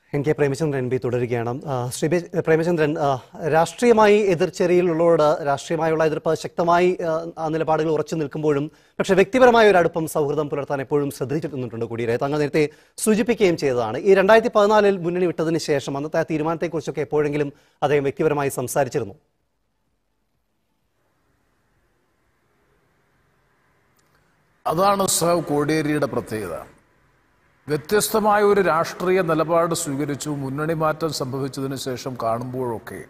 N K Premachandran M P തുടരുകയാണ് ആ, Shri B- Premachandran ആ, രാഷ്ട്രീയമായി എതിർചെറിയിലുള്ളവരോട് രാഷ്ട്രീയമായുള്ള എതിർപ്പ് ശക്തമായി ആ, ആ നിലപാടുകൾ ഉറച്ചു നിൽക്കുമ്പോഴും പക്ഷേ വ്യക്തിപരമായ ഒരു അടുപ്പം സൗഹൃദം പുലർത്താൻ എപ്പോഴും ശ്രദ്ധിച്ചു നിന്നിട്ടുണ്ട് കൂടിയേ താങ്കൾ നേരത്തെ സൂചിപ്പിക്കുകയും ചെയ്തതാണ് ഈ രണ്ടായിരത്തി പതിനാലിൽ മുന്നണി വിട്ടതിന് ശേഷം അന്നത്തെ ആ തീരുമാനത്തെക്കുറിച്ചൊക്കെ എപ്പോഴെങ്കിലും അദ്ദേഹം വ്യക്തിപരമായി സംസാരിച്ചിരുന്നു അതാണ് സഹ കോടിയേരിയുടെ പ്രത്യേകത വ്യത്യസ്തമായ ഒരു രാഷ്ട്രീയ നിലപാട് സ്വീകരിച്ചു മുന്നണി മാറ്റം സംഭവിച്ചതിന് ശേഷം കാണുമ്പോഴൊക്കെ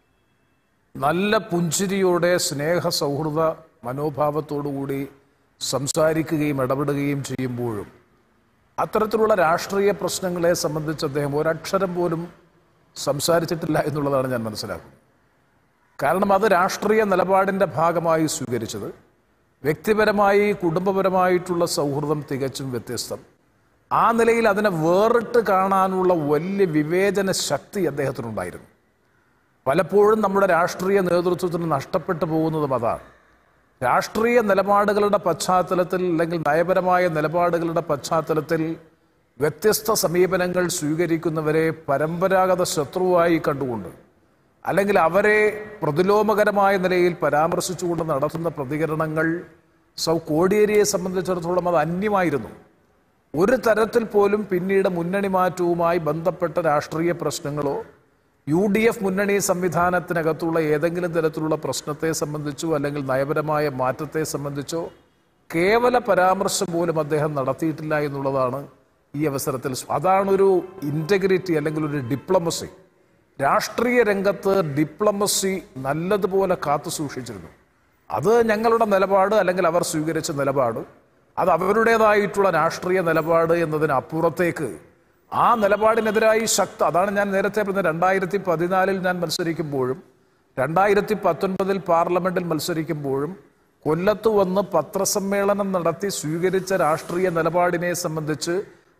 നല്ല പുഞ്ചിരിയോടെ സ്നേഹ സൗഹൃദ മനോഭാവത്തോടുകൂടി സംസാരിക്കുകയും ഇടപെടുകയും ചെയ്യുമ്പോഴും അത്തരത്തിലുള്ള രാഷ്ട്രീയ പ്രശ്നങ്ങളെ സംബന്ധിച്ച് അദ്ദേഹം ഒരക്ഷരം പോലും സംസാരിച്ചിട്ടില്ല എന്നുള്ളതാണ് ഞാൻ മനസ്സിലാക്കുന്നത് കാരണം അത് രാഷ്ട്രീയ നിലപാടിൻ്റെ ഭാഗമായി സ്വീകരിച്ചത് വ്യക്തിപരമായി കുടുംബപരമായിട്ടുള്ള സൗഹൃദം തികച്ചും വ്യത്യസ്തം ആ നിലയിൽ അതിനെ വേറിട്ട് കാണാനുള്ള വലിയ വിവേചന ശക്തി അദ്ദേഹത്തിനുണ്ടായിരുന്നു പലപ്പോഴും നമ്മുടെ രാഷ്ട്രീയ നേതൃത്വത്തിന് നഷ്ടപ്പെട്ടു പോകുന്നതും അതാണ് രാഷ്ട്രീയ നിലപാടുകളുടെ പശ്ചാത്തലത്തിൽ അല്ലെങ്കിൽ നയപരമായ നിലപാടുകളുടെ പശ്ചാത്തലത്തിൽ വ്യത്യസ്ത സമീപനങ്ങൾ സ്വീകരിക്കുന്നവരെ പരമ്പരാഗത ശത്രുവായി കണ്ടുകൊണ്ട് അല്ലെങ്കിൽ അവരെ പ്രതിലോമകരമായ നിലയിൽ പരാമർശിച്ചുകൊണ്ട് നടത്തുന്ന പ്രതികരണങ്ങൾ സൗ കോടിയേരിയെ സംബന്ധിച്ചിടത്തോളം അത് അന്യമായിരുന്നു ഒരു തരത്തിൽ പോലും പിന്നീട് മുന്നണി മാറ്റവുമായി ബന്ധപ്പെട്ട രാഷ്ട്രീയ പ്രശ്നങ്ങളോ യു ഡി എഫ് മുന്നണി സംവിധാനത്തിനകത്തുള്ള ഏതെങ്കിലും തരത്തിലുള്ള പ്രശ്നത്തെ സംബന്ധിച്ചോ അല്ലെങ്കിൽ നയപരമായ മാറ്റത്തെ സംബന്ധിച്ചോ കേവല പരാമർശം പോലും അദ്ദേഹം നടത്തിയിട്ടില്ല എന്നുള്ളതാണ് ഈ അവസരത്തിൽ സ്വ- അതാണൊരു ഇൻറ്റഗ്രിറ്റി അല്ലെങ്കിൽ ഒരു ഡിപ്ലോമസി രാഷ്ട്രീയ രംഗത്ത് ഡിപ്ലോമസി നല്ലതുപോലെ കാത്തു സൂക്ഷിച്ചിരുന്നു അത് ഞങ്ങളുടെ നിലപാട് അല്ലെങ്കിൽ അവർ സ്വീകരിച്ച നിലപാട് അത് അവരുടേതായിട്ടുള്ള രാഷ്ട്രീയ നിലപാട് എന്നതിനപ്പുറത്തേക്ക് ആ നിലപാടിനെതിരായി ശക്ത അതാണ് ഞാൻ നേരത്തെ പറഞ്ഞത് രണ്ടായിരത്തി പതിനാലിൽ ഞാൻ മത്സരിക്കുമ്പോഴും രണ്ടായിരത്തി പത്തൊൻപതിൽ പാർലമെന്റിൽ മത്സരിക്കുമ്പോഴും കൊല്ലത്ത് വന്ന് പത്രസമ്മേളനം നടത്തി സ്വീകരിച്ച രാഷ്ട്രീയ നിലപാടിനെ സംബന്ധിച്ച്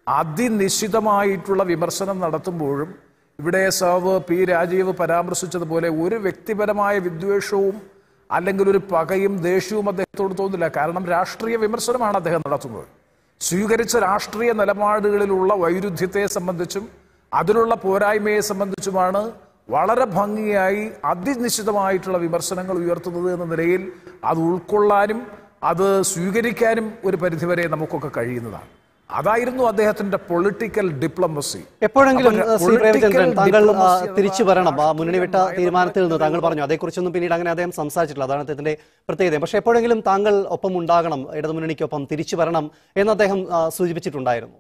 അതിനിശിതമായിട്ടുള്ള വിമർശനം നടത്തുമ്പോഴും ഇവിടെ സവ് പി രാജീവ് പരാമർശിച്ചതുപോലെ ഒരു വ്യക്തിപരമായ വിദ്വേഷവും അല്ലെങ്കിൽ ഒരു പകയും ദേഷ്യവും അദ്ദേഹത്തോട് തോന്നില്ല കാരണം രാഷ്ട്രീയ വിമർശനമാണ് അദ്ദേഹം നടത്തുന്നത് സ്വീകരിച്ച രാഷ്ട്രീയ നിലപാടുകളിലുള്ള വൈരുദ്ധ്യത്തെ സംബന്ധിച്ചും അതിലുള്ള പോരായ്മയെ സംബന്ധിച്ചുമാണ് വളരെ ഭംഗിയായി അതിനിശ്ചിതമായിട്ടുള്ള വിമർശനങ്ങൾ ഉയർത്തുന്നത് എന്ന നിലയിൽ അത് ഉൾക്കൊള്ളാനും അത് സ്വീകരിക്കാനും ഒരു പരിധിവരെ നമുക്കൊക്കെ കഴിയുന്നതാണ് അതായിരുന്നു അദ്ദേഹത്തിന്റെ പൊളിറ്റിക്കൽ ഡിപ്ലോമസി എപ്പോഴെങ്കിലും അപ്പോൾ ആ, ശ്രീ പ്രേമചന്ദ്രൻ political താങ്കൾ ആ, diplomacy എന്നത് തിരിച്ചു വരണം ആ മുന്നണി വിട്ട രാഷ്ട്രീയ തീരുമാനത്തിൽ നിന്ന് നയപരമായ താങ്കൾ പറഞ്ഞു അതേക്കുറിച്ചൊന്നും പിന്നീട് അങ്ങനെ അദ്ദേഹം സംസാരിച്ചിട്ടില്ല അതാണ് അദ്ദേഹത്തിന്റെ പ്രത്യേകത പക്ഷേ എപ്പോഴെങ്കിലും താങ്കൾ ഒപ്പം ഉണ്ടാകണം ഇടതുമുന്നണിക്കൊപ്പം തിരിച്ചു വരണം എന്ന് അദ്ദേഹം ആ, സൂചിപ്പിച്ചിട്ടുണ്ടായിരുന്നു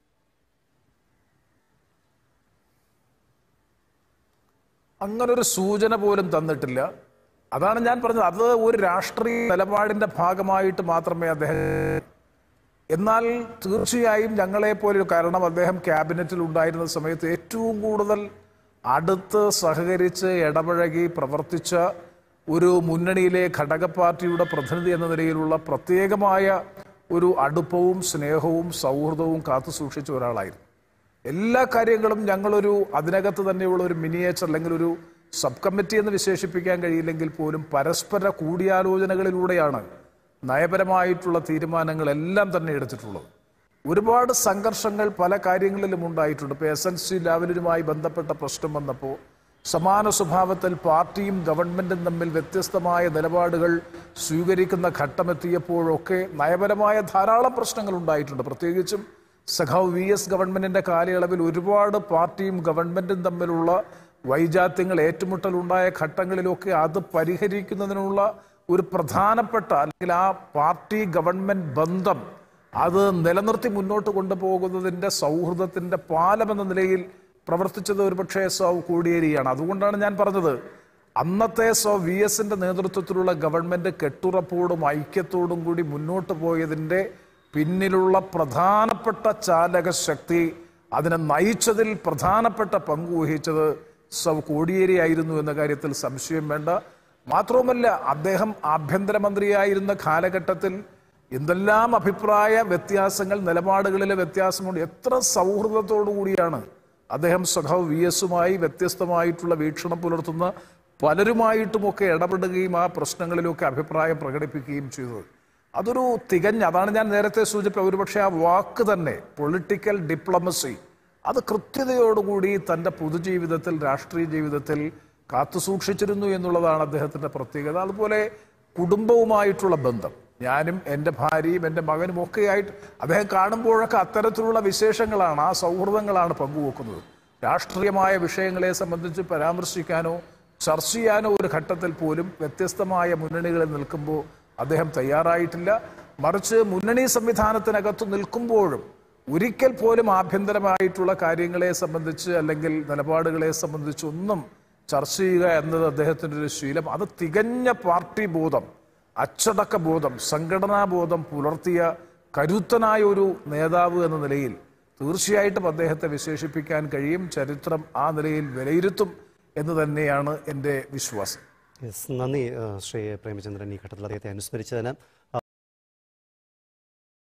അങ്ങനെ ഒരു സൂചന പോലും തന്നിട്ടില്ല അതാണ് ഞാൻ പറഞ്ഞത് അത് ഒരു രാഷ്ട്രീയ നിലപാടിന്റെ ഭാഗമായിട്ട് മാത്രമേ അദ്ദേഹം എന്നാൽ തീർച്ചയായും ഞങ്ങളെ പോലെ കാരണം അദ്ദേഹം ക്യാബിനറ്റിൽ ഉണ്ടായിരുന്ന സമയത്ത് ഏറ്റവും കൂടുതൽ അടുത്ത് സഹകരിച്ച് ഇടപഴകി പ്രവർത്തിച്ച ഒരു മുന്നണിയിലെ ഘടക പാർട്ടിയുടെ പ്രതിനിധി എന്ന നിലയിലുള്ള പ്രത്യേകമായ ഒരു അടുപ്പവും സ്നേഹവും സൗഹൃദവും കാത്തു സൂക്ഷിച്ച ഒരാളായിരുന്നു എല്ലാ കാര്യങ്ങളും ഞങ്ങളൊരു അതിനകത്ത് തന്നെയുള്ള ഒരു മിനിയേച്ചർ അല്ലെങ്കിൽ ഒരു സബ് കമ്മിറ്റി എന്ന് വിശേഷിപ്പിക്കാൻ കഴിയില്ലെങ്കിൽ പോലും പരസ്പര കൂടിയാലോചനകളിലൂടെയാണ് നയപരമായിട്ടുള്ള തീരുമാനങ്ങളെല്ലാം തന്നെ എടുത്തിട്ടുള്ളത് ഒരുപാട് സംഘർഷങ്ങൾ പല കാര്യങ്ങളിലും ഉണ്ടായിട്ടുണ്ട് ഇപ്പോൾ എസ് എൻ സി ലാവലിനുമായി ബന്ധപ്പെട്ട പ്രശ്നം വന്നപ്പോൾ സമാന സ്വഭാവത്തിൽ പാർട്ടിയും ഗവൺമെന്റും തമ്മിൽ വ്യത്യസ്തമായ നിലപാടുകൾ സ്വീകരിക്കുന്ന ഘട്ടമെത്തിയപ്പോഴൊക്കെ നയപരമായ ധാരാളം പ്രശ്നങ്ങൾ ഉണ്ടായിട്ടുണ്ട് പ്രത്യേകിച്ചും സഖാവ് വി എസ് ഗവൺമെന്റിന്റെ കാലയളവിൽ ഒരുപാട് പാർട്ടിയും ഗവൺമെന്റും തമ്മിലുള്ള വൈജാത്യങ്ങൾ ഏറ്റുമുട്ടലുണ്ടായ ഘട്ടങ്ങളിലൊക്കെ അത് പരിഹരിക്കുന്നതിനുള്ള ഒരു പ്രധാനപ്പെട്ട അല്ലെങ്കിൽ ആ പാർട്ടി ഗവൺമെന്റ് ബന്ധം അത് നിലനിർത്തി മുന്നോട്ട് കൊണ്ടുപോകുന്നതിന്റെ സൗഹൃദത്തിന്റെ പാലമെന്ന നിലയിൽ പ്രവർത്തിച്ചത് ഒരുപക്ഷെ സൗ കോടിയേരിയാണ് അതുകൊണ്ടാണ് ഞാൻ പറഞ്ഞത് അന്നത്തെ സോ വി എസിന്റെ നേതൃത്വത്തിലുള്ള ഗവൺമെന്റ് കെട്ടുറപ്പോടും ഐക്യത്തോടും കൂടി മുന്നോട്ട് പോയതിന്റെ പിന്നിലുള്ള പ്രധാനപ്പെട്ട ചാലക ശക്തി അതിനെ നയിച്ചതിൽ പ്രധാനപ്പെട്ട പങ്ക് വഹിച്ചത് സൗ കോടിയേരിയായിരുന്നു എന്ന കാര്യത്തിൽ സംശയം വേണ്ട മാത്രവുമല്ല അദ്ദേഹം ആഭ്യന്തരമന്ത്രിയായിരുന്ന കാലഘട്ടത്തിൽ എന്തെല്ലാം അഭിപ്രായ വ്യത്യാസങ്ങൾ നിലപാടുകളിലെ വ്യത്യാസമുണ്ട് എത്ര സൗഹൃദത്തോടു കൂടിയാണ് അദ്ദേഹം സഖാവ് വി എസുമായി വ്യത്യസ്തമായിട്ടുള്ള വീക്ഷണം പുലർത്തുന്ന പലരുമായിട്ടുമൊക്കെ ഇടപെടുകയും ആ പ്രശ്നങ്ങളിലൊക്കെ അഭിപ്രായം പ്രകടിപ്പിക്കുകയും ചെയ്തത് അതൊരു തികഞ്ഞ അതാണ് ഞാൻ നേരത്തെ സൂചിപ്പിച്ച ഒരുപക്ഷെ ആ വാക്ക് തന്നെ പൊളിറ്റിക്കൽ ഡിപ്ലോമസി അത് കൃത്യതയോടുകൂടി തൻ്റെ പൊതുജീവിതത്തിൽ രാഷ്ട്രീയ ജീവിതത്തിൽ കാത്തുസൂക്ഷിച്ചിരുന്നു എന്നുള്ളതാണ് അദ്ദേഹത്തിൻ്റെ പ്രത്യേകത അതുപോലെ കുടുംബവുമായിട്ടുള്ള ബന്ധം ഞാനും എൻ്റെ ഭാര്യയും എൻ്റെ മകനും ഒക്കെയായിട്ട് അദ്ദേഹം കാണുമ്പോഴൊക്കെ അത്തരത്തിലുള്ള വിശേഷങ്ങളാണ് ആ സൗഹൃദങ്ങളാണ് പങ്കുവെക്കുന്നത് രാഷ്ട്രീയമായ വിഷയങ്ങളെ സംബന്ധിച്ച് പരാമർശിക്കാനോ ചർച്ച ചെയ്യാനോ ഒരു ഘട്ടത്തിൽ പോലും വ്യത്യസ്തമായ മുന്നണികളിൽ നിൽക്കുമ്പോൾ അദ്ദേഹം തയ്യാറായിട്ടില്ല മറിച്ച് മുന്നണി സംവിധാനത്തിനകത്ത് നിൽക്കുമ്പോഴും ഒരിക്കൽ പോലും ആഭ്യന്തരമായിട്ടുള്ള കാര്യങ്ങളെ സംബന്ധിച്ച് അല്ലെങ്കിൽ നിലപാടുകളെ സംബന്ധിച്ച് ഒന്നും ചർച്ച ചെയ്യുക എന്നത് അദ്ദേഹത്തിൻ്റെ ഒരു ശീലം അത് തികഞ്ഞ പാർട്ടി ബോധം അച്ചടക്ക ബോധം സംഘടനാ ബോധം പുലർത്തിയ കരുത്തനായ ഒരു നേതാവ് എന്ന നിലയിൽ തീർച്ചയായിട്ടും അദ്ദേഹത്തെ വിശേഷിപ്പിക്കാൻ കഴിയും ചരിത്രം ആ നിലയിൽ വിലയിരുത്തും എന്ന് തന്നെയാണ് എൻ്റെ വിശ്വാസം യെസ് നന്ദി ആ, ശ്രീ പ്രേമചന്ദ്രൻ ഈ ഘട്ടത്തിൽ അദ്ദേഹത്തെ അനുസ്മരിച്ചതിന്